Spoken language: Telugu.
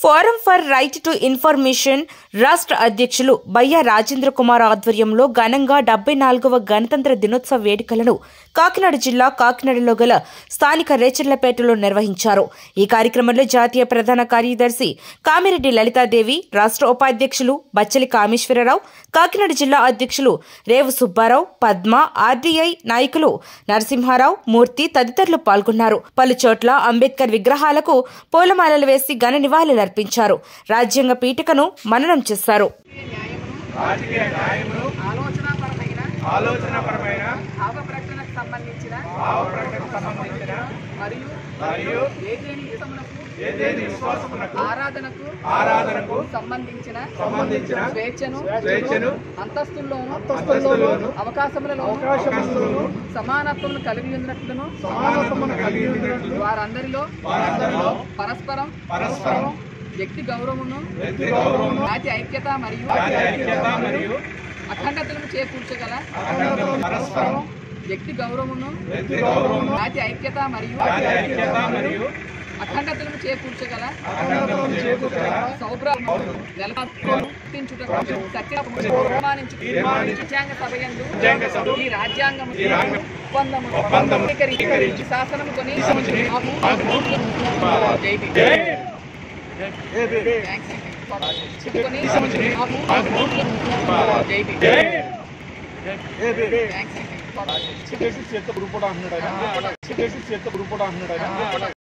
Forum for right to information రాష్ట్ర అధ్యక్షులు బయ్య రాజేంద్ర కుమార్ ఆధ్వర్యంలో ఘనంగా డెబ్బై నాలుగవ గణతంత్ర దినోత్సవ వేడుకలను కాకినాడ జిల్లా కాకినాడలో గల స్థానిక రేచర్లపేటలో నిర్వహించారు ఈ కార్యక్రమంలో జాతీయ ప్రధాన కార్యదర్శి కామిరెడ్డి లలితాదేవి రాష్ట్ర ఉపాధ్యక్షులు బచ్చలి కామేశ్వరరావు కాకినాడ జిల్లా అధ్యక్షులు రేవు సుబ్బారావు పద్మ ఆర్డీఐ నాయకులు నరసింహారావు మూర్తి తదితరులు పాల్గొన్నారు పలు చోట్ల అంబేద్కర్ విగ్రహాలకు పూలమాలలు వేసి ఘన నివాళులర్పించారు రాజ్యాంగ పీఠికను మననం చేశారు రాజకీయ న్యాయమును ఆలోచనాపరమైన ఆలోచనపరమైన భావ ప్రకటనకు సంబంధించిన భావ ప్రకటనకు సంబంధించిన మరియు మరియు ఏదేని విషమునకు ఏదేని విశ్వాసమునకు ఆరాధనకు ఆరాధనకు సంబంధించిన సంబంధించిన స్వేచ్ఛను స్వేచ్ఛను అంతస్తుల్లోను అంతస్తుల్లోను అవకాశములను అవకాశములను సమానత్వమును కలిగి ఉన్నట్లును సమానత్వమును కలిగి ఉన్నట్లు వారందరిలో వారందరిలో పరస్పరం పరస్పరం వ్యక్తి గౌరవమును వ్యక్తి గౌరవమును జాతి ఐక్యత మరియు జాతి ఐక్యత మరియు అఖండతలను చేకూర్చగల అఖండతను పరస్పరం వ్యక్తి గౌరవమును వ్యక్తి గౌరవమును జాతి ఐక్యత మరియు జాతి ఐక్యత మరియు అఖండతలను చేకూర్చగల అఖండతను చేకూర్చగల సౌభ్రము నెలకొల్పించుటకు సత్యము తీర్మానించు తీర్మానించు రాజ్యాంగ సభయందు రాజ్యాంగ సభ ఈ రాజ్యాంగము ఈ రాజ్యాంగ ఒప్పందము ఒప్పందము అంగీకరించి శాసనము కొని శాసనముకొని మాకు జై భీమ్. జై థాంక్స్ అండి. చెప్పుకొని శాసనముకొని మాకు మాకు జై భీమ్. జై థాంక్స్ అండి. చేసి చేత గ్రూప్ కూడా అంటున్నాడు ఆయన చేసి చేత గ్రూప్ కూడా అంటున్నాడు ఆయన